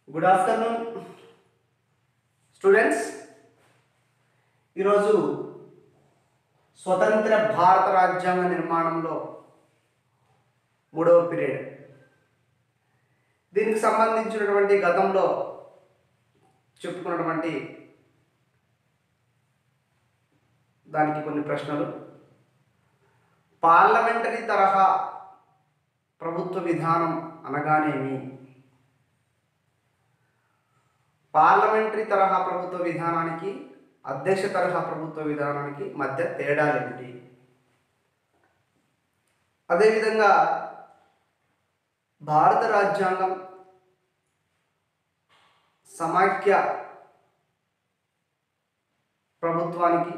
Good afternoon students ఈరోజు స్వతంత్ర భారత రాజ్యాంగ నిర్మాణంలో మూడవ పీరియడ్ దీనికి సంబంధించినటువంటి గతంలో చెప్పుకున్నటువంటి దానికి కొన్ని ప్రశ్నలు పార్లమెంటరీ తరహా ప్రభుత్వ విధానం అనగానేమి పార్లమెంటరీ తరహా ప్రభుత్వ విధానానికి అధ్యక్ష తరహా ప్రభుత్వ విధానానికి మధ్య తేడాలు ఏమిటి అదేవిధంగా భారత రాజ్యాంగం సమాఖ్య ప్రభుత్వానికి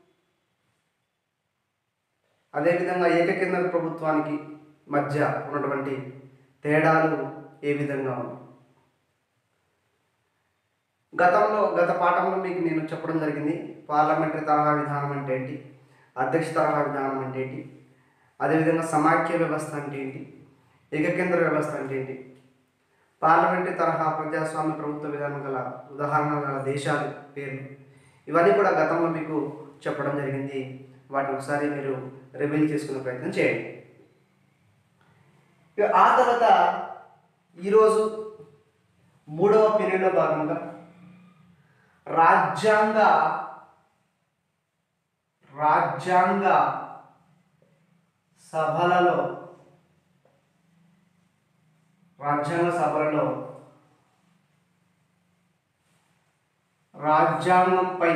అదేవిధంగా ఏకకేంద్ర ప్రభుత్వానికి మధ్య ఉన్నటువంటి తేడాలు ఏ విధంగా ఉన్నాయి గతంలో గత పాఠంలో మీకు నేను చెప్పడం జరిగింది పార్లమెంటరీ తరహా విధానం అంటే ఏంటి అధ్యక్ష తరహా విధానం అంటే ఏంటి అదేవిధంగా సమాఖ్య వ్యవస్థ అంటే ఏంటి ఏకకేంద్ర వ్యవస్థ అంటే ఏంటి పార్లమెంటరీ తరహా ప్రజాస్వామ్య ప్రభుత్వ విధానం గల ఉదాహరణ గల దేశాలు పేర్లు ఇవన్నీ కూడా గతంలో మీకు చెప్పడం జరిగింది వాటిని ఒకసారి మీరు రివీల్ చేసుకునే ప్రయత్నం చేయండి ఇక ఆ తర్వాత ఈరోజు మూడవ పీరియడ్లో భాగంగా రాజ్యాంగ రాజ్యాంగ సభలలో రాజ్యాంగ సభలలో రాజ్యాంగంపై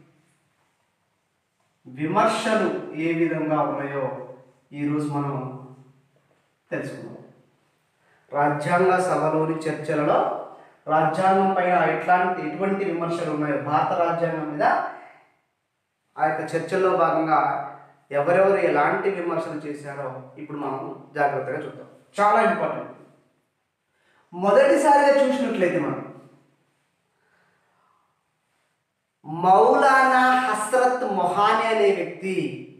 విమర్శలు ఏ విధంగా ఉన్నాయో ఈరోజు మనం తెలుసుకుందాం రాజ్యాంగ సభలోని చర్చలలో రాజ్యాంగం పైన ఎట్లాంటి ఎటువంటి విమర్శలు ఉన్నాయో భారత రాజ్యాంగం మీద ఆ యొక్క చర్చల్లో భాగంగా ఎవరెవరు ఎలాంటి విమర్శలు చేశారో ఇప్పుడు మనం జాగ్రత్తగా చూద్దాం చాలా ఇంపార్టెంట్ మొదటిసారిగా చూసినట్లయితే మనం మౌలానా హస్రత్ మొహాని అనే వ్యక్తి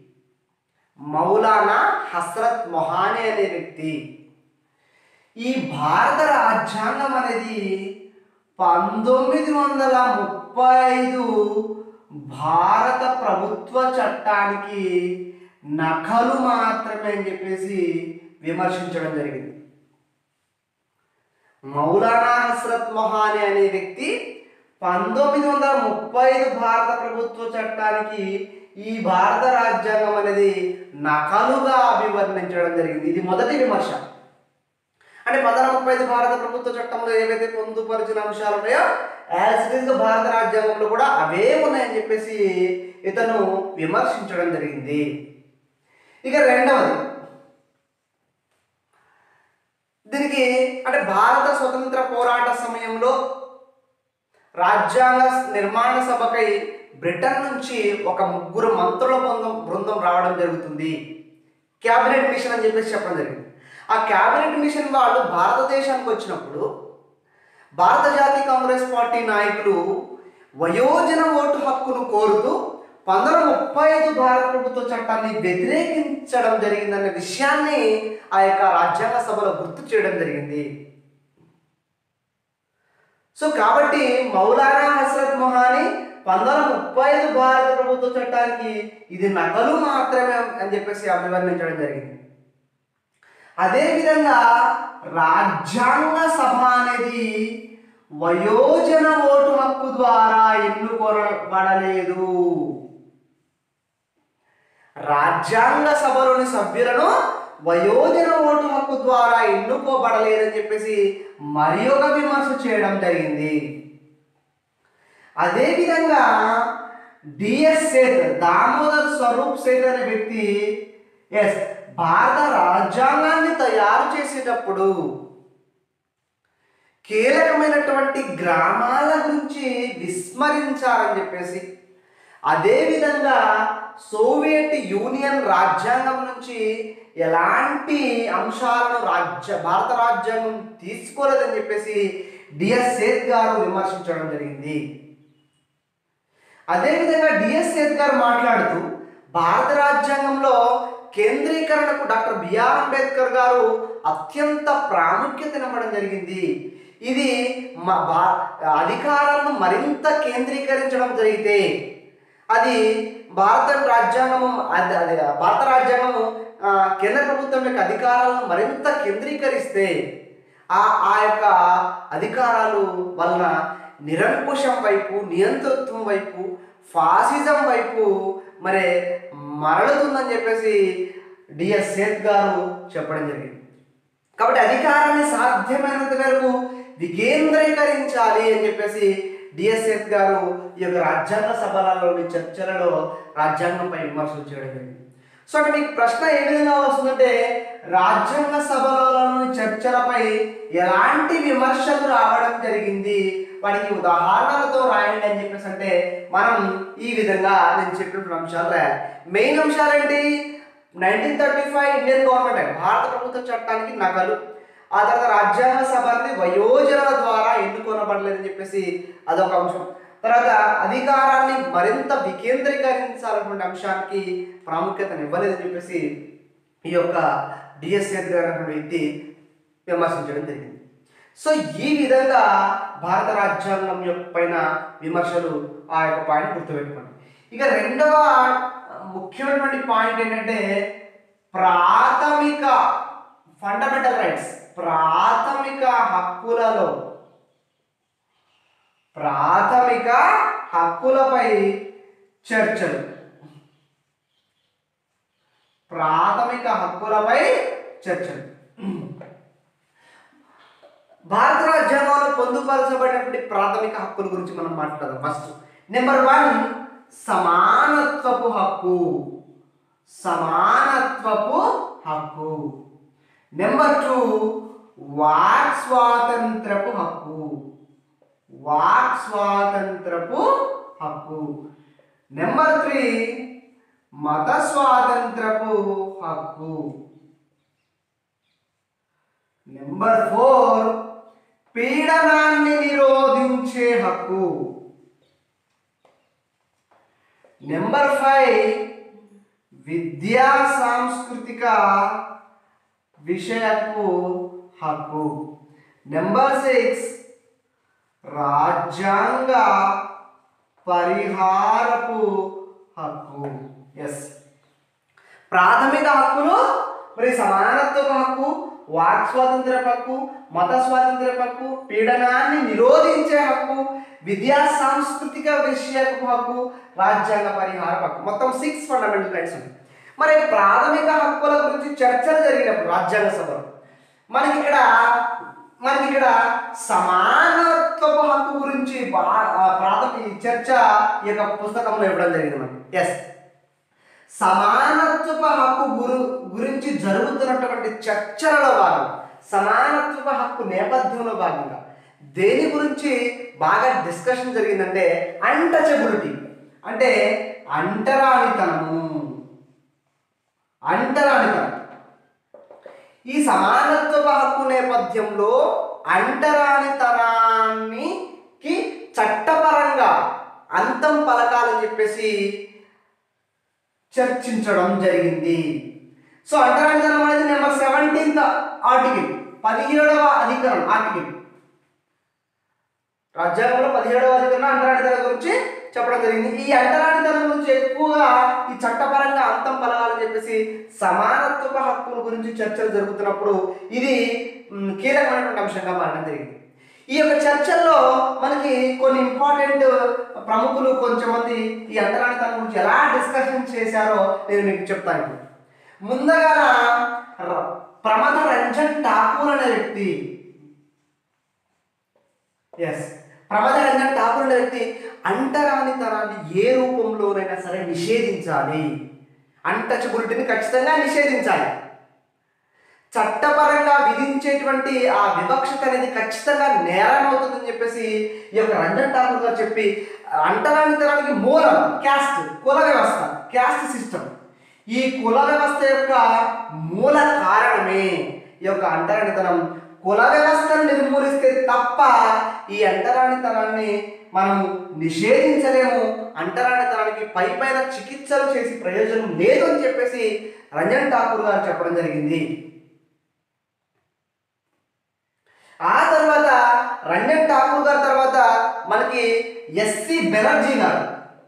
మౌలానా హస్రత్ మొహాని అనే వ్యక్తి ఈ భారత రాజ్యాంగం అనేది పంతొమ్మిది వందల ముప్పై ఐదు భారత ప్రభుత్వ చట్టానికి నకలు మాత్రమే అని చెప్పేసి విమర్శించడం జరిగింది మౌలానా హస్రత్ మొహాని అనే వ్యక్తి పంతొమ్మిది వందల ముప్పై ఐదు భారత ప్రభుత్వ చట్టానికి ఈ భారత రాజ్యాంగం అనేది నకలుగా అభివర్ణించడం జరిగింది ఇది మొదటి విమర్శ అంటే పంతొమ్మిది ముప్పై ఐదు భారత ప్రభుత్వ చట్టంలో ఏవైతే పొందుపరిచిన అంశాలు ఉన్నాయో యాజ్ ఇట్ ఈస్ భారత రాజ్యాంగంలో కూడా అవే ఉన్నాయని చెప్పేసి ఇతను విమర్శించడం జరిగింది ఇక రెండవది దీనికి అంటే భారత స్వతంత్ర పోరాట సమయంలో రాజ్యాంగ నిర్మాణ సభకై బ్రిటన్ నుంచి ఒక ముగ్గురు మంత్రుల బృందం బృందం రావడం జరుగుతుంది క్యాబినెట్ మిషన్ అని చెప్పేసి చెప్పడం జరిగింది ఆ క్యాబినెట్ మిషన్ వాళ్ళు భారతదేశానికి వచ్చినప్పుడు భారత జాతీయ కాంగ్రెస్ పార్టీ నాయకులు వయోజన ఓటు హక్కును కోరుతూ పంతొమ్మిది ముప్పై ఐదు భారత ప్రభుత్వ చట్టాన్ని వ్యతిరేకించడం జరిగిందనే విషయాన్ని ఆ యొక్క రాజ్యాంగ సభలో గుర్తు చేయడం జరిగింది సో కాబట్టి మౌలానా హసరత్ మొహాని పంతొమ్మిది ముప్పై ఐదు భారత ప్రభుత్వ చట్టానికి ఇది నకలు మాత్రమే అని చెప్పేసి అభివర్ణించడం జరిగింది అదేవిధంగా రాజ్యాంగ సభ అనేది వయోజన ఓటు హక్కు ద్వారా ఎన్నుకోబడలేదు రాజ్యాంగ సభలోని సభ్యులను వయోజన ఓటు హక్కు ద్వారా ఎన్నుకోబడలేదని చెప్పేసి మరి ఒక విమర్శ చేయడం జరిగింది అదేవిధంగా డిఎస్ సేత్ దామోదర్ స్వరూప్ సేత్ అనే వ్యక్తి ఎస్ భారత రాజ్యాంగాన్ని తయారు చేసేటప్పుడు కీలకమైనటువంటి గ్రామాల గురించి విస్మరించారని చెప్పేసి అదేవిధంగా సోవియట్ యూనియన్ రాజ్యాంగం నుంచి ఎలాంటి అంశాలను రాజ్య భారత రాజ్యాంగం తీసుకోలేదని చెప్పేసి డిఎస్ సేత్ గారు విమర్శించడం జరిగింది అదేవిధంగా డిఎస్ సేత్ గారు మాట్లాడుతూ భారత రాజ్యాంగంలో కేంద్రీకరణకు డాక్టర్ బిఆర్ అంబేద్కర్ గారు అత్యంత ప్రాముఖ్యత ఇవ్వడం జరిగింది ఇది మ- భా- అధికారాలను మరింత కేంద్రీకరించడం జరిగితే అది భారత రాజ్యాంగము అది అది భారత రాజ్యాంగము ఆ, కేంద్ర ప్రభుత్వం యొక్క అధికారాలను మరింత కేంద్రీకరిస్తే ఆ ఆ యొక్క అధికారాలు వలన నిరంకుశం వైపు నియంతృత్వం వైపు ఫాసిజం వైపు మరి మరలుతుందని చెప్పేసి డిఎస్ సేత్ గారు చెప్పడం జరిగింది కాబట్టి అధికారాన్ని సాధ్యమైనంత వరకు వికేంద్రీకరించాలి అని చెప్పేసి డిఎస్ఎఫ్ గారు ఈ యొక్క రాజ్యాంగ సభలలోని చర్చలలో రాజ్యాంగంపై విమర్శలు చేయడం జరిగింది సో అంటే మీకు ప్రశ్న ఏ విధంగా వస్తుందంటే రాజ్యాంగ సభలలోని చర్చలపై ఎలాంటి విమర్శలు రావడం జరిగింది వాటికి ఉదాహరణలతో రాయండి అని చెప్పేసి అంటే మనం ఈ విధంగా నేను చెప్పిన అంశాలు రాయాలి మెయిన్ అంశాలు ఏంటి nineteen thirty five Indian government act భారత ప్రభుత్వ చట్టానికి నగలు ఆ తర్వాత రాజ్యాంగ సభని వయోజనుల ద్వారా ఎన్నుకోనబడలేదని చెప్పేసి అదొక అంశం తర్వాత అధికారాన్ని మరింత వికేంద్రీకరించాలన్నటువంటి అంశానికి ప్రాముఖ్యతను ఇవ్వలేదని చెప్పేసి ఈ యొక్క డిఎస్ఎన్ గారు అనే వ్యక్తి విమర్శించడం జరిగింది సో ఈ విధంగా భారత రాజ్యాంగం యొక్క పైన విమర్శలు ఆ యొక్క పాయింట్ గుర్తుపెట్టుకోండి ఇక రెండవ ముఖ్యమైనటువంటి పాయింట్ ఏంటంటే ప్రాథమిక ఫండమెంటల్ రైట్స్ ప్రాథమిక హక్కులలో ప్రాథమిక హక్కులపై చర్చలు ప్రాథమిక హక్కులపై చర్చలు భారత రాజ్యాంగంలో పొందుపరచబడినటువంటి ప్రాథమిక హక్కుల గురించి మనం మాట్లాడదాం ఫస్ట్ నెంబర్ వన్ సమానత్వపు హక్కు సమానత్వపు హక్కు నెంబర్ టూ వాక్ స్వాతంత్రపు హక్కు వాక్ స్వాతంత్రపు హక్కు నెంబర్ త్రీ మత స్వాతంత్రపు హక్కు నెంబర్ ఫోర్ పీడనాన్ని నిరోధించే హక్కు నెంబర్ ఫైవ్ విద్యా సాంస్కృతిక విషయపు హక్కు నెంబర్ సిక్స్ రాజ్యాంగ పరిహారపు హక్కు ఎస్ ప్రాథమిక హక్కులు మరి సమానత్వ హక్కు వాక్ స్వాతంత్ర హక్కు మత స్వాతంత్ర హక్కు పీడనాన్ని నిరోధించే హక్కు విద్యా సాంస్కృతిక విషయపు హక్కు రాజ్యాంగ పరిహార హక్కు మొత్తం సిక్స్ ఫండమెంటల్ రైట్స్ ఉన్నాయి మరి ప్రాథమిక హక్కుల గురించి చర్చలు జరిగినప్పుడు రాజ్యాంగ సభలో మనకి ఇక్కడ మనకి ఇక్కడ సమానత్వపు హక్కు గురించి బా ఆ ప్రాథమిక చర్చ ఈ యొక్క పుస్తకంలో ఇవ్వడం జరిగింది మనకి ఎస్ సమానత్వపు హక్కు గురు గురించి జరుగుతున్నటువంటి చర్చలలో భాగంగా సమానత్వపు హక్కు నేపథ్యంలో భాగంగా దేని గురించి బాగా డిస్కషన్ జరిగిందంటే అన్టచబిలిటీ అంటే అంటరానితనము అంటరానితనం ఈ సమానత్వ హక్కు నేపథ్యంలో అంటరానితనానికి చట్టపరంగా అంతం పలకాలని చెప్పేసి చర్చించడం జరిగింది సో అంటరానితనం అనేది నెంబర్ సెవెంటీన్త్ ఆర్టికల్ పదిహేడవ అధికరణం ఆర్టికల్ రాజ్యాంగంలో పదిహేడవ అధికరణ అంటరానితనం గురించి చెప్పడం జరిగింది ఈ అంటరానితనం గురించి ఎక్కువగా ఈ చట్టపరంగా అంతం పలగాలని చెప్పేసి సమానత్వ హక్కుల గురించి చర్చలు జరుగుతున్నప్పుడు ఇది మ్, కీలకమైనటువంటి అంశంగా మారడం జరిగింది ఈ యొక్క చర్చల్లో మనకి కొన్ని ఇంపార్టెంట్ ప్రముఖులు కొంచెం మంది ఈ అంటరానితనం గురించి ఎలా డిస్కషన్ చేశారో నేను మీకు చెప్తాను ఇప్పుడు. ముందుగా ర- ప్రమథ రంజన్ ఠాకూర్ అనే వ్యక్తి ఎస్ ప్రమథ రంజన్ ఠాకూర్ అనే వ్యక్తి అంటరానితనాన్ని ఏ రూపంలోనైనా సరే నిషేధించాలి అన్టచబిలిటీని ఖచ్చితంగా నిషేధించాలి చట్టపరంగా విధించేటువంటి ఆ వివక్షత అనేది ఖచ్చితంగా నేరం అవుతుందని చెప్పేసి ఈ యొక్క రంజన్ ఠాకూర్ గారు చెప్పి అంటరానితనానికి మూలం క్యాస్ట్ కుల వ్యవస్థ క్యాస్ట్ సిస్టమ్ ఈ కుల వ్యవస్థ యొక్క మూల కారణమే ఈ యొక్క అంటరానితనం కుల వ్యవస్థను నిర్మూలిస్తే తప్ప ఈ అంటరానితనాన్ని మనం నిషేధించలేము అంటరానితనానికి పై పైన చికిత్సలు చేసి ప్రయోజనం లేదు అని చెప్పేసి రంజన్ ఠాకూర్ గారు చెప్పడం జరిగింది ఆ తర్వాత రంజన్ ఠాకూర్ గారి తర్వాత మనకి ఎస్సి బెనర్జీ గారు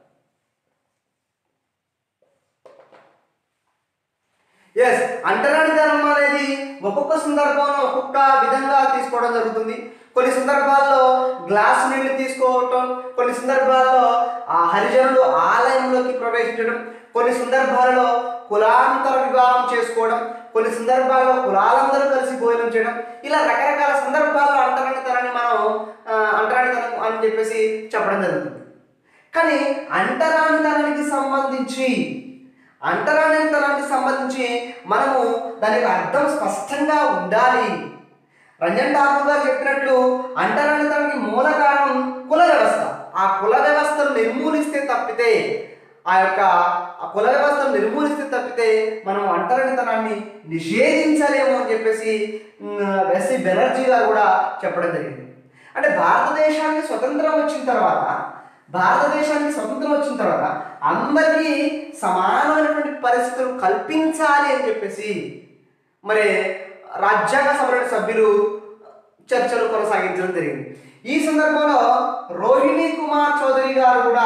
ఎస్ అంటరానితనం అనేది ఒక్కొక్క సందర్భంలో ఒక్కొక్క విధంగా తీసుకోవడం జరుగుతుంది కొన్ని సందర్భాల్లో గ్లాస్ నీళ్లు తీసుకోవటం కొన్ని సందర్భాల్లో ఆ హరిజనులు ఆలయంలోకి ప్రవేశించడం కొన్ని సందర్భాలలో కులాంతర వివాహం చేసుకోవడం కొన్ని సందర్భాల్లో కులాలందరూ కలిసి భోజనం చేయడం ఇలా రకరకాల సందర్భాల్లో అంటరానితనాన్ని మనం ఆ, అంటరానితనం అని చెప్పేసి చెప్పడం జరుగుతుంది కానీ అంటరానితనానికి సంబంధించి అంటరానితనానికి సంబంధించి మనము దానికి అర్థం స్పష్టంగా ఉండాలి రంజన్ ఠాకూర్ గారు చెప్పినట్లు అంటరానితనానికి మూల కారణం కుల వ్యవస్థ ఆ కుల వ్యవస్థను నిర్మూలిస్తే తప్పితే ఆ యొక్క ఆ కుల వ్యవస్థను నిర్మూలిస్తే తప్పితే మనం అంటరానితనాన్ని నిషేధించలేము అని చెప్పేసి ఎస్సి బెనర్జీ గారు కూడా చెప్పడం జరిగింది అంటే భారతదేశానికి స్వతంత్రం వచ్చిన తర్వాత భారతదేశానికి స్వతంత్రం వచ్చిన తర్వాత అందరికీ సమానమైనటువంటి పరిస్థితులు కల్పించాలి అని చెప్పేసి మరి రాజ్యాంగ సభల సభ్యులు చర్చలు కొనసాగించడం జరిగింది ఈ సందర్భంలో రోహిణి కుమార్ చౌదరి గారు కూడా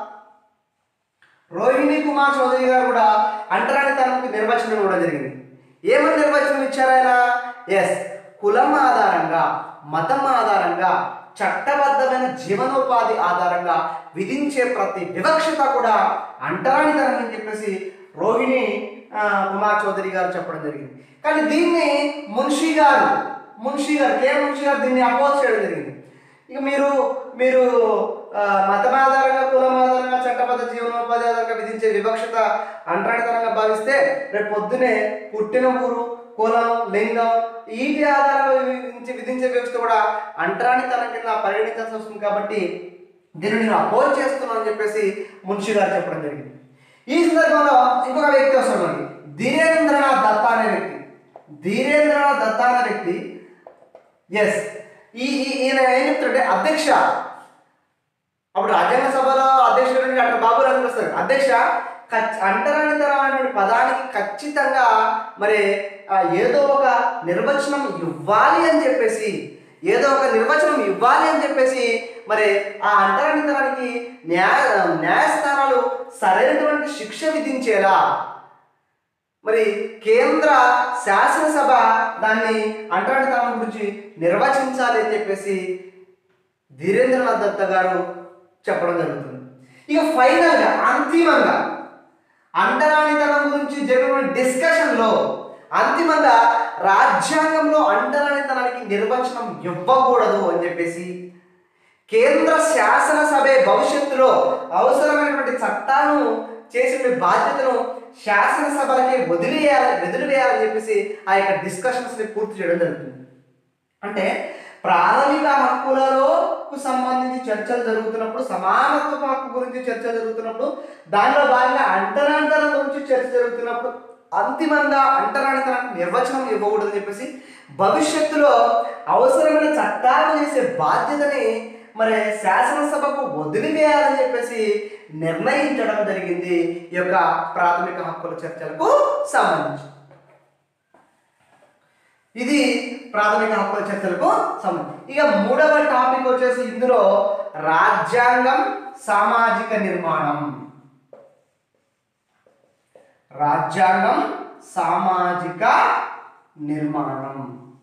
రోహిణి కుమార్ చౌదరి గారు కూడా అంటరానితనానికి నిర్వచనం ఇవ్వడం జరిగింది ఏమని నిర్వచనం ఇచ్చారు ఆయన ఎస్ కులం ఆధారంగా మతం ఆధారంగా చట్టబద్ధమైన జీవనోపాధి ఆధారంగా విధించే ప్రతి వివక్షత కూడా అంటరానితనం అని చెప్పేసి రోహిణి ఆ, కుమార్ చౌదరి గారు చెప్పడం జరిగింది కానీ దీన్ని మున్షి గారు మున్షి గారు కే మున్షి గారు దీన్ని అపోజ్ చేయడం జరిగింది ఇక మీరు మీరు ఆ, మతం ఆధారంగా కులం ఆధారంగా చట్టబద్ధ జీవనోపాధి ఆధారంగా విధించే వివక్షత అంటరానితనంగా భావిస్తే రేపు పొద్దునే పుట్టిన ఊరు కులం లింగం వీటి ఆధారంగా విధించే విధించే వివక్షత కూడా అంటరానితనం కింద పరిగణించాల్సి వస్తుంది కాబట్టి దీన్ని నేను అపోజ్ చేస్తున్నాను అని చెప్పేసి మున్షి గారు చెప్పడం జరిగింది ఈ సందర్భంలో ఇంకొక వ్యక్తి వస్తాడు మనకి ధీరేంద్రనాథ్ దత్తా అనే వ్యక్తి ధీరేంద్రనాథ్ దత్తా అనే వ్యక్తి ఎస్ ఈ ఈ- ఈయన ఏం చెప్తాడంటే అధ్యక్ష అప్పుడు రాజ్యాంగ సభలో అధ్యక్షుడు డాక్టర్ బాబు రాజు వస్తారు అధ్యక్ష ఖచ్- అంటరానితనం అనేటువంటి పదానికి ఖచ్చితంగా మరి ఆ, ఏదో ఒక నిర్వచనం ఇవ్వాలి అని చెప్పేసి ఏదో ఒక నిర్వచనం ఇవ్వాలి అని చెప్పేసి మరి ఆ అంటరానితనానికి న్యాయ న్యాయస్థానాలు సరైనటువంటి శిక్ష విధించేలా మరి కేంద్ర శాసనసభ దాన్ని అంటరానితనం గురించి నిర్వచించాలి అని చెప్పేసి ధీరేంద్రనాథ్ దత్త గారు చెప్పడం జరుగుతుంది ఇక ఫైనల్గా అంతిమంగా అంటరానితనం గురించి జరిగిన డిస్కషన్లో అంతిమంగా రాజ్యాంగంలో అంటరానితనానికి నిర్వచనం ఇవ్వకూడదు అని చెప్పేసి కేంద్ర శాసనసభే భవిష్యత్తులో అవసరమైనటువంటి చట్టాలను చేసే బాధ్యతను శాసనసభలకే వదిలేయాలి వదిలివేయాలని చెప్పేసి ఆ యొక్క డిస్కషన్స్ని పూర్తి చేయడం జరుగుతుంది అంటే ప్రాథమిక హక్కులలో సంబంధించి చర్చలు జరుగుతున్నప్పుడు సమానత్వ హక్కు గురించి చర్చ జరుగుతున్నప్పుడు దానిలో భాగంగా అంటరానితనం గురించి చర్చ జరుగుతున్నప్పుడు అంతిమంగా అంటరానితనానికి నిర్వచనం ఇవ్వకూడదని చెప్పేసి భవిష్యత్తులో అవసరమైన చట్టాలు చేసే బాధ్యతని మరి శాసనసభకు వదిలివేయాలని చెప్పేసి నిర్ణయించడం జరిగింది ఈ యొక్క ప్రాథమిక హక్కుల చర్చలకు సంబంధించి ఇది ప్రాథమిక హక్కుల చర్చలకు సంబంధించి ఇక మూడవ టాపిక్ వచ్చేసి ఇందులో రాజ్యాంగం సామాజిక నిర్మాణం రాజ్యాంగం సామాజిక నిర్మాణం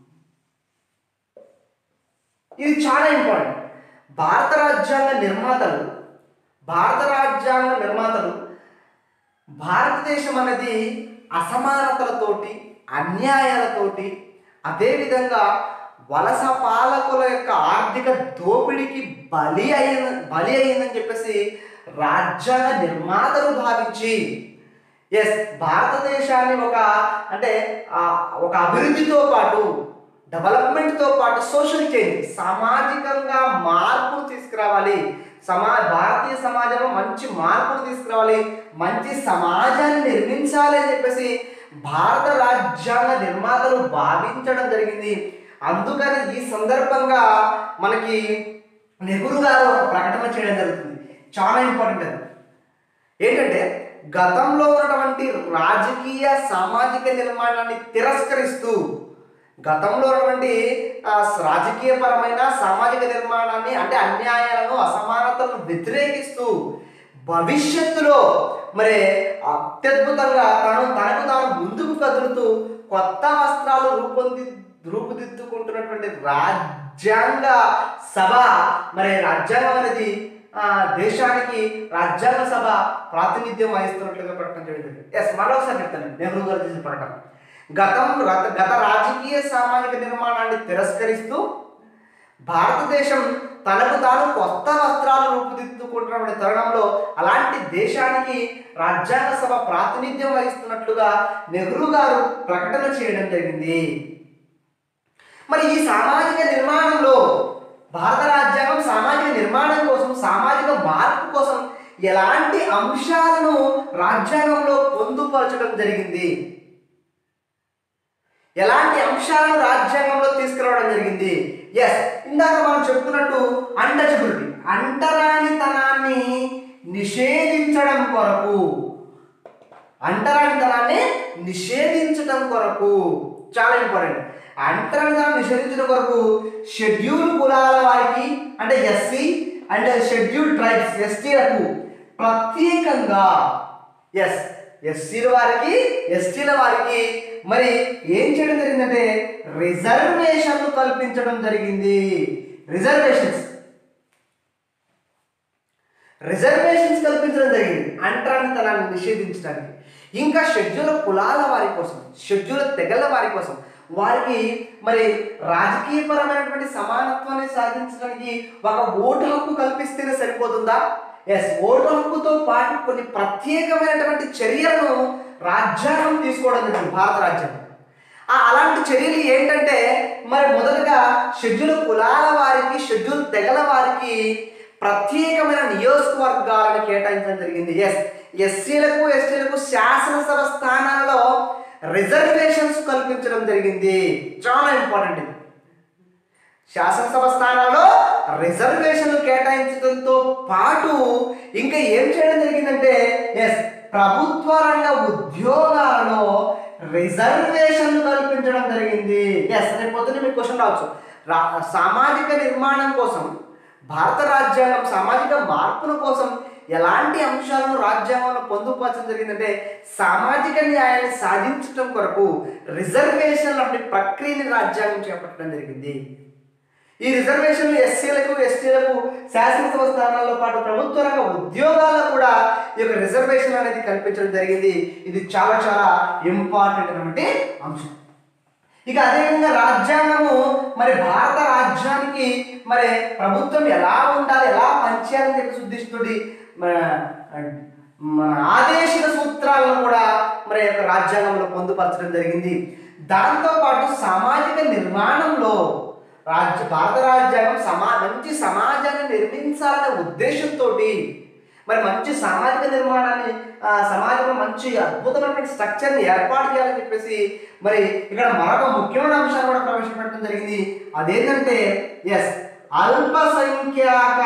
ఇది చాలా ఇంపార్టెంట్ భారత రాజ్యాంగ నిర్మాతలు భారత రాజ్యాంగ నిర్మాతలు భారతదేశం అనేది అసమానతలతోటి అన్యాయాలతోటి అదేవిధంగా వలస పాలకుల యొక్క ఆర్థిక దోపిడీకి బలి అయిన బలి అయిందని చెప్పేసి రాజ్యాంగ నిర్మాతలు భావించి ఎస్ భారతదేశాన్ని ఒక అంటే ఆ, ఒక అభివృద్ధితో పాటు డెవలప్మెంట్తో పాటు సోషల్ చేంజ్ సామాజికంగా మార్పులు తీసుకురావాలి సమా భారతీయ సమాజంలో మంచి మార్పులు తీసుకురావాలి మంచి సమాజాన్ని నిర్మించాలి అని చెప్పేసి భారత రాజ్యాంగ నిర్మాతలు భావించడం జరిగింది అందుకని ఈ సందర్భంగా మనకి నెహ్రూ గారు ఒక ప్రకటన చేయడం జరుగుతుంది చాలా ఇంపార్టెంట్ అది ఏంటంటే గతంలో ఉన్నటువంటి రాజకీయ సామాజిక నిర్మాణాన్ని తిరస్కరిస్తూ గతంలో ఉన్నటువంటి ఆ, రాజకీయపరమైన సామాజిక నిర్మాణాన్ని అంటే అన్యాయాలను అసమానతలను వ్యతిరేకిస్తూ భవిష్యత్తులో మరి అత్యద్భుతంగా తాను తనకు తాను ముందుకు కదులుతూ కొత్త వస్త్రాలు రూపొంది రూపుదిద్దుకుంటున్నటువంటి రాజ్యాంగ సభ మరి రాజ్యాంగం అనేది ఆ, దేశానికి రాజ్యాంగ సభ ప్రాతినిధ్యం వహిస్తున్నట్లుగా ప్రకటన జరిగింది ఎస్ మరోసారి చెప్తాను నెహ్రూ గారు చేసిన ప్రకటన గతం గత- గత రాజకీయ సామాజిక నిర్మాణాన్ని తిరస్కరిస్తూ భారతదేశం తనకు తాను కొత్త వస్త్రాలు రూపుదిద్దుకుంటున్న తరుణంలో అలాంటి దేశానికి రాజ్యాంగ సభ ప్రాతినిధ్యం వహిస్తున్నట్లుగా నెహ్రూ గారు ప్రకటన చేయడం జరిగింది మరి ఈ సామాజిక నిర్మాణంలో భారత రాజ్యాంగం సామాజిక నిర్మాణం కోసం సామాజిక మార్పు కోసం ఎలాంటి అంశాలను రాజ్యాంగంలో పొందుపరచడం జరిగింది ఎలాంటి అంశాలను రాజ్యాంగంలో తీసుకురావడం జరిగింది ఎస్ ఇందాక మనం చెప్పుకున్నట్టు అంటచబిలిటీ అంటరానితనాన్ని నిషేధించడం కొరకు అంటరానితనాన్ని నిషేధించడం కొరకు చాలా ఇంపార్టెంట్ అంటరానితనాన్ని నిషేధించడం కొరకు షెడ్యూల్ కులాల వారికి అంటే ఎస్సీ అండ్ షెడ్యూల్ ట్రైబ్స్ ఎస్టీలకు ప్రత్యేకంగా ఎస్ ఎస్సీల వారికి ఎస్టీల వారికి మరి ఏం చేయడం జరిగిందంటే రిజర్వేషన్లు కల్పించడం జరిగింది రిజర్వేషన్స్ రిజర్వేషన్స్ కల్పించడం జరిగింది అంటరానితనాన్ని నిషేధించడానికి ఇంకా షెడ్యూల్ కులాల వారి కోసం షెడ్యూల్ తెగల వారి కోసం వారికి మరి రాజకీయపరమైనటువంటి సమానత్వాన్ని సాధించడానికి ఒక ఓటు హక్కు కల్పిస్తేనే సరిపోతుందా ఎస్ ఓటు హక్కుతో పాటు కొన్ని ప్రత్యేకమైనటువంటి చర్యలను రాజ్యాంగం తీసుకోవడం జరిగింది భారత రాజ్యాంగం ఆ అలాంటి చర్యలు ఏంటంటే మరి మొదటగా షెడ్యూల్ కులాల వారికి షెడ్యూల్ తెగల వారికి ప్రత్యేకమైన నియోజకవర్గాలను కేటాయించడం జరిగింది ఎస్ ఎస్సీలకు ఎస్టీలకు శాసనసభ స్థానాలలో రిజర్వేషన్స్ కల్పించడం జరిగింది చాలా ఇంపార్టెంట్ ఇది శాసనసభ స్థానాల్లో రిజర్వేషన్లు కేటాయించడంతో పాటు ఇంకా ఏం చేయడం జరిగిందంటే ఎస్ ప్రభుత్వ రంగ ఉద్యోగాలలో రిజర్వేషన్లు కల్పించడం జరిగింది ఎస్ రేపు పొద్దున్న మీకు క్వశ్చన్ రావచ్చు రా సామాజిక నిర్మాణం కోసం భారత రాజ్యాంగం సామాజిక మార్పుల కోసం ఎలాంటి అంశాలను రాజ్యాంగంలో పొందుపరచడం జరిగిందంటే సామాజిక న్యాయాన్ని సాధించడం కొరకు రిజర్వేషన్ లాంటి ప్రక్రియని రాజ్యాంగం చేపట్టడం జరిగింది ఈ రిజర్వేషన్లు ఎస్సీలకు ఎస్టీలకు శాసనసభ స్థానాల్లో పాటు ప్రభుత్వ రంగ ఉద్యోగాల్లో కూడా ఈ యొక్క రిజర్వేషన్ అనేది కల్పించడం జరిగింది ఇది చాలా చాలా ఇంపార్టెంట్ అయినటువంటి అంశం ఇక అదేవిధంగా రాజ్యాంగము మరి భారత రాజ్యానికి మరి ప్రభుత్వం ఎలా ఉండాలి ఎలా పనిచేయాలని చెప్పి ఉద్దేశంతోటి మన మన ఆదేశిక సూత్రాలను కూడా మరి యొక్క రాజ్యాంగంలో పొందుపరచడం జరిగింది దాంతో పాటు సామాజిక నిర్మాణంలో రాజ్య భారత రాజ్యాంగం సమా మంచి సమాజాన్ని నిర్మించాలనే ఉద్దేశంతో మరి మంచి సామాజిక నిర్మాణాన్ని ఆ, సమాజంలో మంచి అద్భుతమైనటువంటి స్ట్రక్చర్ని ఏర్పాటు చేయాలని చెప్పేసి మరి ఇక్కడ మరొక ముఖ్యమైన అంశాన్ని కూడా ప్రవేశపెట్టడం జరిగింది అదేంటంటే ఎస్ అల్పసంఖ్యాక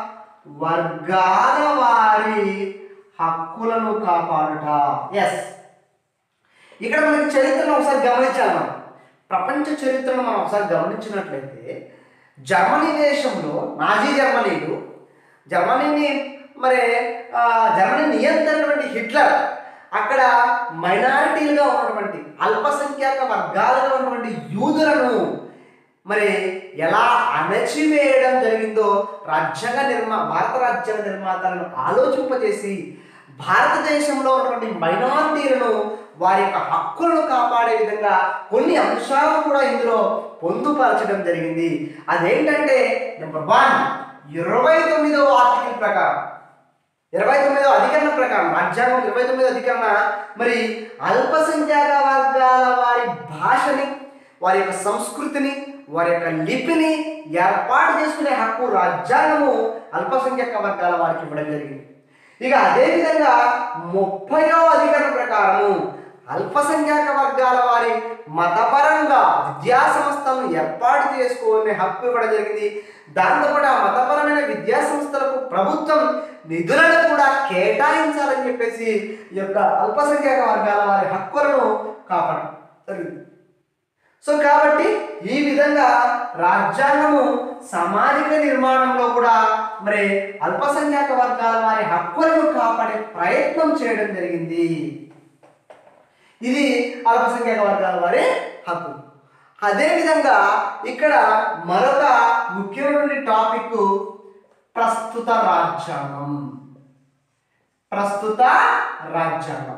వర్గాల వారి హక్కులను కాపాడుట ఎస్ ఇక్కడ మనకి చరిత్రను ఒకసారి గమనించాలి మనం ప్రపంచ చరిత్రను మనం ఒకసారి గమనించినట్లయితే జర్మనీ దేశంలో నాజీ జర్మనీలు జర్మనీని మరి ఆ, జర్మనీ నియంత్రణటువంటి హిట్లర్ అక్కడ మైనారిటీలుగా ఉన్నటువంటి అల్పసంఖ్యాక వర్గాలుగా ఉన్నటువంటి యూదులను మరి ఎలా అణచివేయడం జరిగిందో రాజ్యాంగ నిర్మా భారత రాజ్యాంగ నిర్మాతలను ఆలోచింపజేసి భారతదేశంలో ఉన్నటువంటి మైనారిటీలను వారి యొక్క హక్కులను కాపాడే విధంగా కొన్ని అంశాలను కూడా ఇందులో పొందుపరచడం జరిగింది అదేంటంటే నెంబర్ వన్ ఇరవై తొమ్మిదవ ఆర్టికల్ ప్రకారం ఇరవై తొమ్మిదో అధికరణ ప్రకారం రాజ్యాంగం ఇరవై తొమ్మిదో అధికరణ మరి అల్పసంఖ్యాక వర్గాల వారి భాషని వారి యొక్క సంస్కృతిని వారి యొక్క లిపిని ఏర్పాటు చేసుకునే హక్కు రాజ్యాంగము అల్పసంఖ్యాక వర్గాల వారికి ఇవ్వడం జరిగింది ఇక అదేవిధంగా ముప్పయో అధికరణ ప్రకారము అల్పసంఖ్యాక వర్గాల వారి మతపరంగా విద్యా సంస్థలను ఏర్పాటు చేసుకునే హక్కు ఇవ్వడం జరిగింది దాంతోపాటు ఆ మతపరమైన విద్యా సంస్థలకు ప్రభుత్వం నిధులను కూడా కేటాయించాలని చెప్పేసి ఈ యొక్క అల్పసంఖ్యాక వర్గాల వారి హక్కులను కాపాడడం జరిగింది సో కాబట్టి ఈ విధంగా రాజ్యాంగము సామాజిక నిర్మాణంలో కూడా మరి అల్పసంఖ్యాక వర్గాల వారి హక్కులను కాపాడే ప్రయత్నం చేయడం జరిగింది ఇది అల్పసంఖ్యాక వర్గాల వారి హక్కు అదేవిధంగా ఇక్కడ మరొక ముఖ్యమైన టాపిక్ ప్రస్తుత రాజ్యాంగం ప్రస్తుత రాజ్యాంగం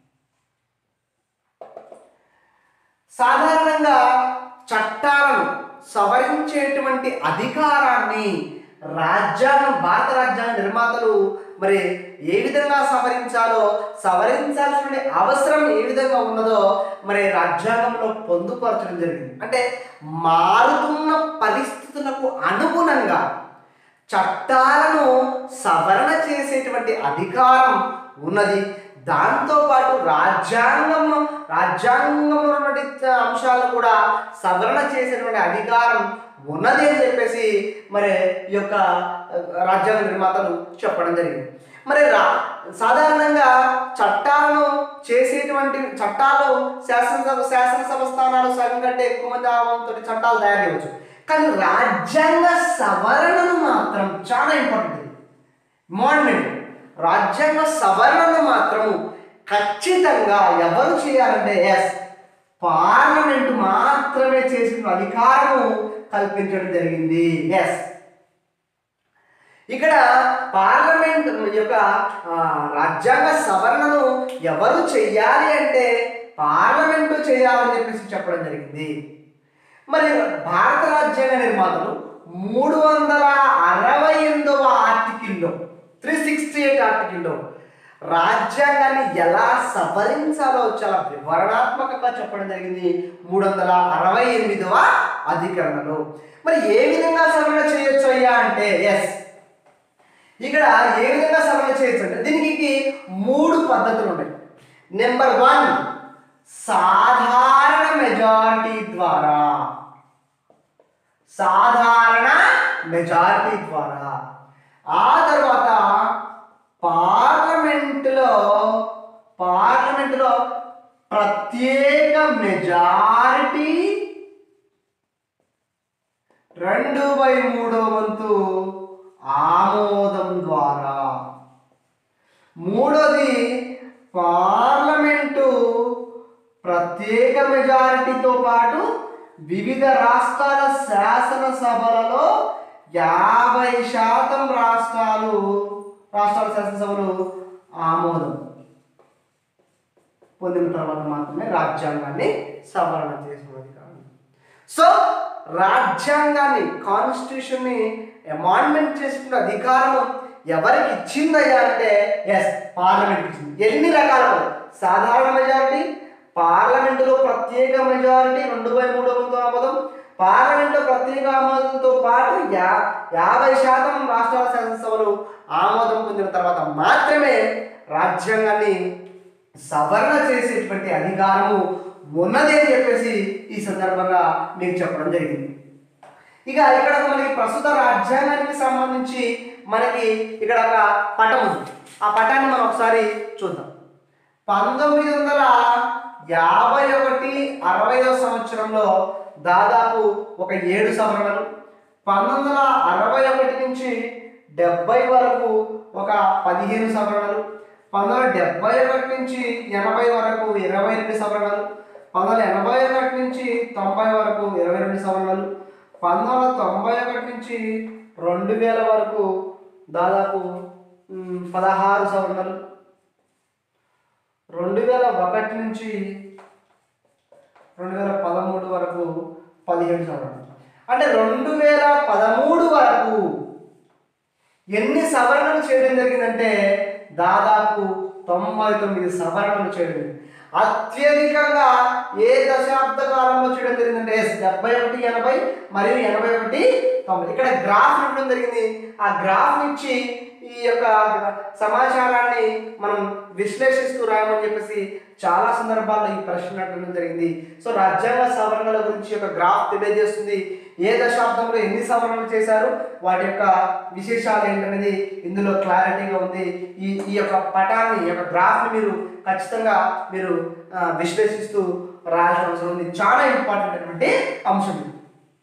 సాధారణంగా చట్టాలను సవరించేటువంటి అధికారాన్ని రాజ్యాంగం భారత రాజ్యాంగ నిర్మాతలు మరి ఏ విధంగా సవరించాలో సవరించాల్సిన అవసరం ఏ విధంగా ఉన్నదో మరి రాజ్యాంగంలో పొందుపరచడం జరిగింది అంటే మారుతున్న పరిస్థితులకు అనుగుణంగా చట్టాలను సవరణ చేసేటువంటి అధికారం ఉన్నది దాంతోపాటు రాజ్యాంగం రాజ్యాంగంలో ఉన్నటువంటి అంశాలు కూడా సవరణ చేసేటువంటి అధికారం ఉన్నది అని చెప్పేసి మరి ఈ యొక్క రాజ్యాంగ నిర్మాతలు చెప్పడం జరిగింది మరి రా సాధారణంగా చట్టాలను చేసేటువంటి చట్టాలు శాసనసభ శాసనసభ స్థానాలు సగం కంటే ఎక్కువ మంది ఆహ్వానంతో చట్టాలు తయారు చేయవచ్చు కానీ రాజ్యాంగ సవరణను మాత్రం చాలా ఇంపార్టెంట్ అమెండ్మెంట్ రాజ్యాంగ సవరణను మాత్రము ఖచ్చితంగా ఎవరు చేయాలంటే ఎస్ పార్లమెంట్ మాత్రమే చేసిన అధికారము కల్పించడం జరిగింది ఎస్ ఇక్కడ పార్లమెంట్ యొక్క ఆ, రాజ్యాంగ సవరణను ఎవరు చెయ్యాలి అంటే పార్లమెంటు చేయాలని చెప్పేసి చెప్పడం జరిగింది మరి భారత రాజ్యాంగ నిర్మాతలు మూడు వందల అరవై ఎనిమిదవ ఆర్టికల్లో త్రీ సిక్స్టీ ఎయిట్ ఆర్టికల్లో రాజ్యాంగాన్ని ఎలా సవరించాలో చాలా వివరణాత్మకంగా చెప్పడం జరిగింది మూడు వందల అరవై ఎనిమిదవ అధికరణలో మరి ఏ విధంగా సవరణ చేయొచ్చు అయ్యా అంటే ఎస్ ఇక్కడ ఏ విధంగా సవరణ చేయొచ్చు అంటే దీనికి మూడు పద్ధతులు ఉన్నాయి నెంబర్ వన్ సాధారణ మెజారిటీ ద్వారా సాధారణ మెజారిటీ ద్వారా ఆ తర్వాత పార్లమెంటులో పార్లమెంటులో ప్రత్యేక మెజారిటీ రెండు బై మూడో వంతు ఆమోదం ద్వారా మూడోది పార్లమెంటు ప్రత్యేక మెజారిటీతో పాటు వివిధ రాష్ట్రాల శాసనసభలలో యాభై శాతం రాష్ట్రాలు రాష్ట్రాల శాసనసభలు ఆమోదం పొందిన తర్వాత మాత్రమే రాజ్యాంగాన్ని సవరణ చేసినది కాదు సో రాజ్యాంగాన్ని కాన్స్టిట్యూషన్ని అమాండ్మెంట్ చేసుకున్న అధికారం ఎవరికి ఇచ్చిందయ్యా అంటే ఎస్ పార్లమెంట్ ఇచ్చింది ఎన్ని రకాల పనులు? సాధారణ మెజారిటీ పార్లమెంటులో ప్రత్యేక మెజారిటీ రెండు బై మూడు వంతు ఆమోదం పార్లమెంట్లో ప్రత్యేక ఆమోదంతో పాటు యా యాభై శాతం రాష్ట్రాల శాసనసభలు ఆమోదం పొందిన తర్వాత మాత్రమే రాజ్యాంగాన్ని సవరణ చేసేటువంటి అధికారము ఉన్నది అని చెప్పేసి ఈ సందర్భంగా మీకు చెప్పడం జరిగింది ఇక ఇక్కడ మనకి ప్రస్తుత రాజ్యాంగానికి సంబంధించి మనకి ఇక్కడ ఒక పటం ఉంది ఆ పటాన్ని మనం ఒకసారి చూద్దాం పంతొమ్మిది వందల యాభై ఒకటి అరవయో సంవత్సరంలో దాదాపు ఒక ఏడు సవరణలు పంతొమ్మిది వందల అరవై ఒకటి నుంచి డెబ్బై వరకు ఒక పదిహేను సవరణలు పంతొమ్మిది వందల డెబ్బై ఒకటి నుంచి ఎనభై వరకు ఇరవై రెండు సవరణలు పంతొమ్మిది వందల ఎనభై ఒకటి నుంచి తొంభై వరకు ఇరవై రెండు సవరణలు పంతొమ్మిది వందల తొంభై ఒకటి నుంచి రెండు వేల వరకు దాదాపు మ్, పదహారు సవరణలు రెండు వేల ఒకటి నుంచి రెండు వేల పదమూడు వరకు పదిహేడు సవరణలు అంటే రెండు వేల పదమూడు వరకు ఎన్ని సవరణలు చేయడం జరిగిందంటే దాదాపు తొంభై తొమ్మిది సవరణలు చేయడం జరిగింది అత్యధికంగా ఏ దశాబ్ద కాలంలో చేయడం జరిగిందంటే ఎస్ డెబ్బై ఒకటి ఎనభై మరియు ఎనభై ఒకటి తొంభై ఇక్కడ గ్రాఫ్ ఇవ్వడం జరిగింది ఆ గ్రాఫ్ నుంచి ఈ యొక్క సమాచారాన్ని మనం విశ్లేషిస్తూ రాయమని చెప్పేసి చాలా సందర్భాల్లో ఈ ప్రశ్న అడగడం జరిగింది సో రాజ్యాంగ సవరణల గురించి ఒక గ్రాఫ్ తెలియజేస్తుంది ఏ దశాబ్దంలో ఎన్ని సవరణలు చేశారు వాటి యొక్క విశేషాలు ఏంటనేది ఇందులో క్లారిటీగా ఉంది ఈ ఈ యొక్క పటాన్ని ఈ యొక్క గ్రాఫ్ని మీరు ఖచ్చితంగా మీరు ఆ, విశ్లేషిస్తూ రాయాల్సిన అవసరం ఉంది చాలా ఇంపార్టెంట్ అయినటువంటి అంశం ఇది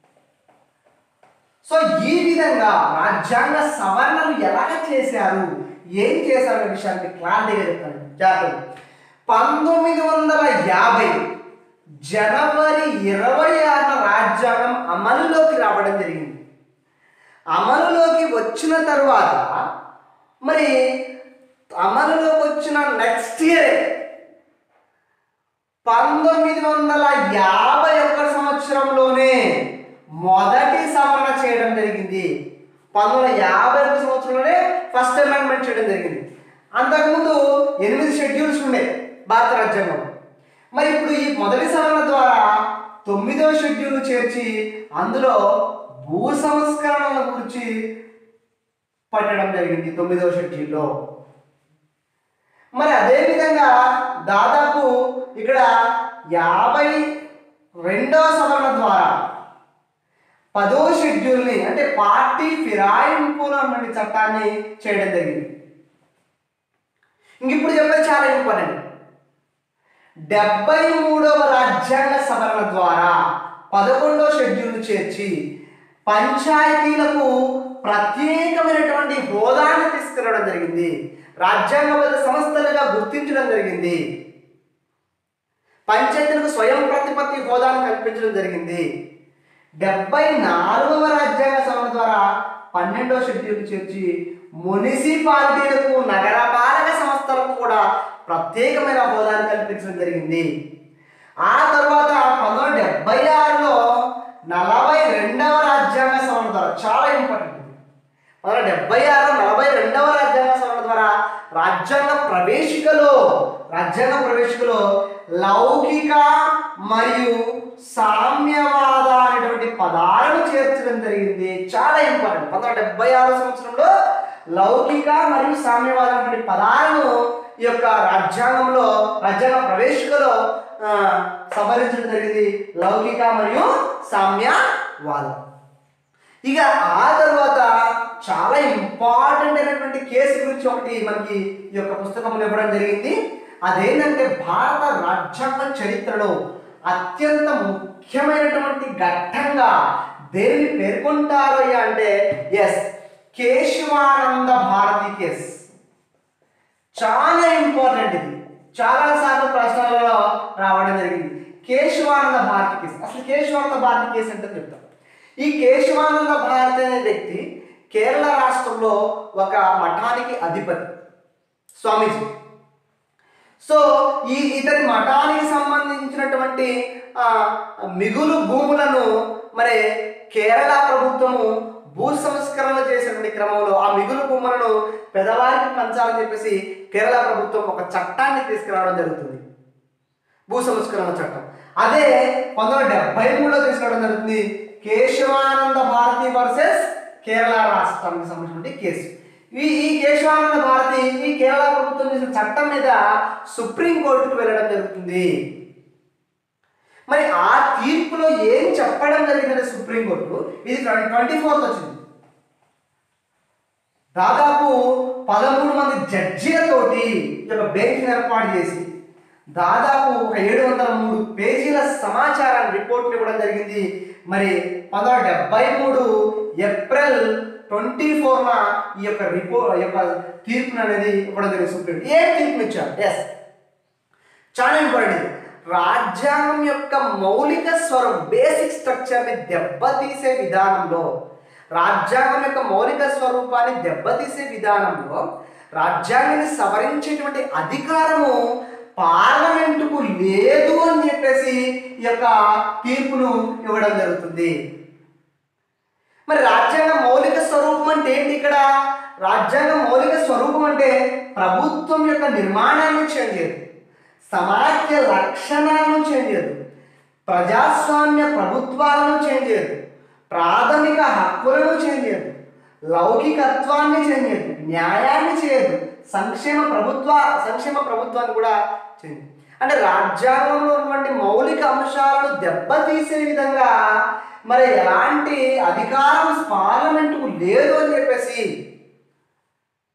సో ఈ విధంగా రాజ్యాంగ సవరణలు ఎలా చేశారు ఏం చేశారు అనే విషయాన్ని క్లారిటీగా చెప్తాను జాగ్రత్త పంతొమ్మిది వందల యాభై జనవరి ఇరవై ఆరున రాజ్యాంగం అమలులోకి రావడం జరిగింది అమలులోకి వచ్చిన తర్వాత మరి అమలులోకి వచ్చిన నెక్స్ట్ ఇయర్ పంతొమ్మిది వందల యాభై ఒక్క సంవత్సరంలోనే మొదటి సవరణ చేయడం జరిగింది పంతొమ్మిది వందల యాభై ఒక్క సంవత్సరంలోనే ఫస్ట్ అమెండ్మెంట్ చేయడం జరిగింది అంతకుముందు ఎనిమిది షెడ్యూల్స్ ఉండే భారత రాజ్యాంగం మరి ఇప్పుడు ఈ మొదటి సవరణ ద్వారా తొమ్మిదవ షెడ్యూల్ చేర్చి అందులో భూ సంస్కరణల గురించి పట్టడం జరిగింది తొమ్మిదవ షెడ్యూల్లో మరి అదే విధంగా దాదాపు ఇక్కడ యాభై రెండవ సవరణ ద్వారా పదో షెడ్యూల్ని అంటే పార్టీ ఫిరాయింపుల నుండి చట్టాన్ని చేయడం జరిగింది ఇంక ఇప్పుడు చెప్పేది చాలా ఇంపార్టెంట్ డెబ్బై మూడవ రాజ్యాంగ సవరణ ద్వారా పదకొండవ షెడ్యూల్ చేర్చి పంచాయతీలకు ప్రత్యేకమైనటువంటి హోదాను తీసుకురావడం జరిగింది రాజ్యాంగబద్ధ సంస్థలుగా గుర్తించడం జరిగింది పంచాయతీలకు స్వయం ప్రతిపత్తి హోదాను కల్పించడం జరిగింది డెబ్బై నాలుగవ రాజ్యాంగ సవరణ ద్వారా పన్నెండవ షెడ్యూల్ చేర్చి మున్సిపాలిటీలకు నగరపాలక సంస్థలకు కూడా ప్రత్యేకమైన హోదాను కల్పించడం జరిగింది ఆ తర్వాత పంతొమ్మిది వందల డెబ్బై ఆరులో నలభై రెండవ రాజ్యాంగ సవరణ ద్వారా చాలా ఇంపార్టెంట్ ఇది. పంతొమ్మిది వందల డెబ్బై ఆరు నలభై రెండవ రాజ్యాంగ సవరణ ద్వారా రాజ్యాంగ ప్రవేశికలో రాజ్యాంగ ప్రవేశికలో లౌకిక మరియు సామ్యవాద అనేటువంటి పదాలను చేర్చడం జరిగింది చాలా ఇంపార్టెంట్ పంతొమ్మిది వందల డెబ్బై ఆరు సంవత్సరంలో లౌకిక మరియు సామ్యవాద అనేటువంటి పదాలను ఈ యొక్క రాజ్యాంగంలో రాజ్యాంగ ప్రవేశికలో ఆ, సవరించడం జరిగింది లౌకిక మరియు సామ్యవాదం ఇక ఆ తర్వాత చాలా ఇంపార్టెంట్ అయినటువంటి కేసు గురించి ఒకటి మనకి ఈ యొక్క పుస్తకంలో ఇవ్వడం జరిగింది అదేంటంటే భారత రాజ్యాంగ చరిత్రలో అత్యంత ముఖ్యమైనటువంటి ఘట్టంగా దేనిని పేర్కొంటారు అయ్యా అంటే ఎస్ కేశవానంద భారతి కేసు చాలా ఇంపార్టెంట్ ఇది చాలా సార్లు ప్రశ్నలలో రావడం జరిగింది కేశవానంద భారతి కేసు అసలు కేశవానంద భారతి కేసు అంటే చెప్తాం ఈ కేశవానంద భారతి అనే వ్యక్తి కేరళ రాష్ట్రంలో ఒక మఠానికి అధిపతి స్వామీజీ సో ఈ ఇతని మఠానికి సంబంధించినటువంటి ఆ, మిగులు భూములను మరి కేరళ ప్రభుత్వము భూ సంస్కరణ చేసినటువంటి క్రమంలో ఆ మిగులు భూములను పెదవారికి పంచాలని చెప్పేసి కేరళ ప్రభుత్వం ఒక చట్టాన్ని తీసుకురావడం జరుగుతుంది భూ సంస్కరణ చట్టం అదే పంతొమ్మిది వందల డెబ్బై మూడులో తీసుకురావడం జరుగుతుంది కేశవానంద భారతి వర్సెస్ కేరళ రాష్ట్రానికి సంబంధించినటువంటి కేసు ఈ ఈ కేశవానంద భారతి ఈ కేరళ ప్రభుత్వం చేసిన చట్టం మీద సుప్రీం కోర్టుకు వెళ్ళడం జరుగుతుంది మరి ఆ తీర్పులో ఏం చెప్పడం జరిగిందంటే సుప్రీంకోర్టు ఇది ట్వంటీ ఫోర్త్ వచ్చింది దాదాపు పదమూడు మంది జడ్జీలతోటి ఈ యొక్క బెంచ్ ఏర్పాటు చేసి దాదాపు ఒక ఏడు వందల మూడు పేజీల సమాచారాన్ని రిపోర్ట్ ఇవ్వడం జరిగింది మరి పంతొమ్మిది వందల డెబ్బై మూడు ఏప్రిల్ ట్వంటీ ఫోర్న ఈ యొక్క రిపోర్ట్ ఈ యొక్క తీర్పును అనేది ఇవ్వడం జరిగింది సుప్రీం ఏ తీర్పుని ఇచ్చారు ఎస్ చాలా ఇంపార్టెంట్ ఇది. రాజ్యాంగం యొక్క మౌలిక స్వరం బేసిక్ స్ట్రక్చర్ని దెబ్బతీసే విధానంలో రాజ్యాంగం యొక్క మౌలిక స్వరూపాన్ని దెబ్బతీసే విధానంలో రాజ్యాంగాన్ని సవరించేటువంటి అధికారము పార్లమెంటుకు లేదు అని చెప్పేసి ఈ యొక్క తీర్పును ఇవ్వడం జరుగుతుంది మరి రాజ్యాంగ మౌలిక స్వరూపం అంటే ఏంటి ఇక్కడ రాజ్యాంగ మౌలిక స్వరూపం అంటే ప్రభుత్వం యొక్క నిర్మాణాన్ని చేంజ్ చేయదు సమాఖ్య లక్షణాలను చేంజ్ చేయదు ప్రజాస్వామ్య ప్రభుత్వాలను చేంజ్ చేయదు ప్రాథమిక హక్కులను చేంజ్ చేయదు లౌకికత్వాన్ని చేంజ్ చేయదు న్యాయాన్ని చేయదు సంక్షేమ ప్రభుత్వ సంక్షేమ ప్రభుత్వాన్ని కూడా చేంజ్ చేయదు. అంటే రాజ్యాంగంలో ఉన్నటువంటి మౌలిక అంశాలను దెబ్బతీసే విధంగా మరి ఎలాంటి అధికారం పార్లమెంటుకు లేదు అని చెప్పేసి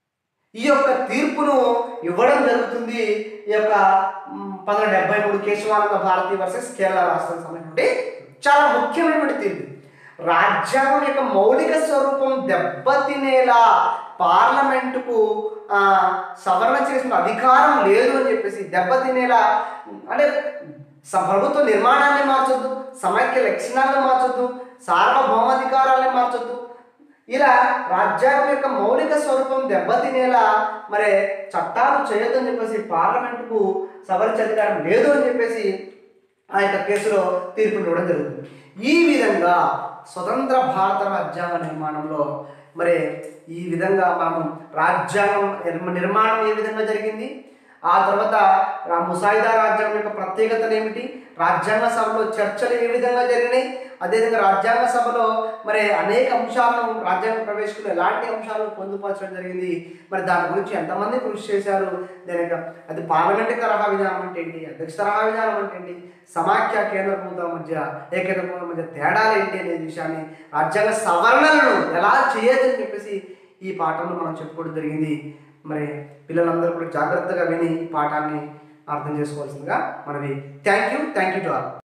ఈ యొక్క తీర్పును ఇవ్వడం జరుగుతుంది ఈ యొక్క మ్, పంతొమ్మిది డెబ్బై మూడు కేశవానంద భారతి వర్సెస్ కేరళ రాష్ట్రానికి సంబంధించినటువంటి చాలా ముఖ్యమైనటువంటి తీర్పు రాజ్యాంగం యొక్క మౌలిక స్వరూపం దెబ్బతినేలా పార్లమెంటుకు ఆ, సవరణ చేసిన అధికారం లేదు అని చెప్పేసి దెబ్బతినేలా అంటే స- ప్రభుత్వ నిర్మాణాన్ని మార్చొద్దు సమైక్య లక్షణాలను మార్చొద్దు సార్వభౌమాధికారాన్ని మార్చొద్దు ఇలా రాజ్యాంగం యొక్క మౌలిక స్వరూపం దెబ్బతినేలా మరి చట్టాలు చేయొద్దు అని చెప్పేసి పార్లమెంటుకు సవరించే అధికారం లేదు అని చెప్పేసి ఆ యొక్క కేసులో తీర్పులు ఇవ్వడం జరుగుతుంది ఈ విధంగా స్వతంత్ర భారత రాజ్యాంగ నిర్మాణంలో మరి ఈ విధంగా మనం రాజ్యాంగం నిర్మ- నిర్మాణం ఏ విధంగా జరిగింది ఆ తర్వాత రా- ముసాయిదా రాజ్యాంగం యొక్క ప్రత్యేకతలు ఏమిటి రాజ్యాంగ సభలో చర్చలు ఏ విధంగా జరిగినాయి అదేవిధంగా రాజ్యాంగ సభలో మరి అనేక అంశాలను రాజ్యాంగ ప్రవేశకులు ఎలాంటి అంశాలను పొందుపరచడం జరిగింది మరి దాని గురించి ఎంతమంది కృషి చేశారు దాని యొక్క అది పార్లమెంట్ తరహా విధానం అంటే ఏంటి అధ్యక్ష తరహా విధానం అంటే ఏంటి సమాఖ్య కేంద్ర ప్రభుత్వం మధ్య ఏకేంద్ర ప్రభుత్వం మధ్య తేడాలు ఏంటి అనే విషయాన్ని రాజ్యాంగ సవరణలను ఎలా చేయొచ్చని చెప్పేసి ఈ పాఠంలో మనం చెప్పుకోవడం జరిగింది మరి పిల్లలందరూ కూడా జాగ్రత్తగా విని ఈ పాఠాన్ని అర్థం చేసుకోవాల్సిందిగా మనవి thank you thank you to all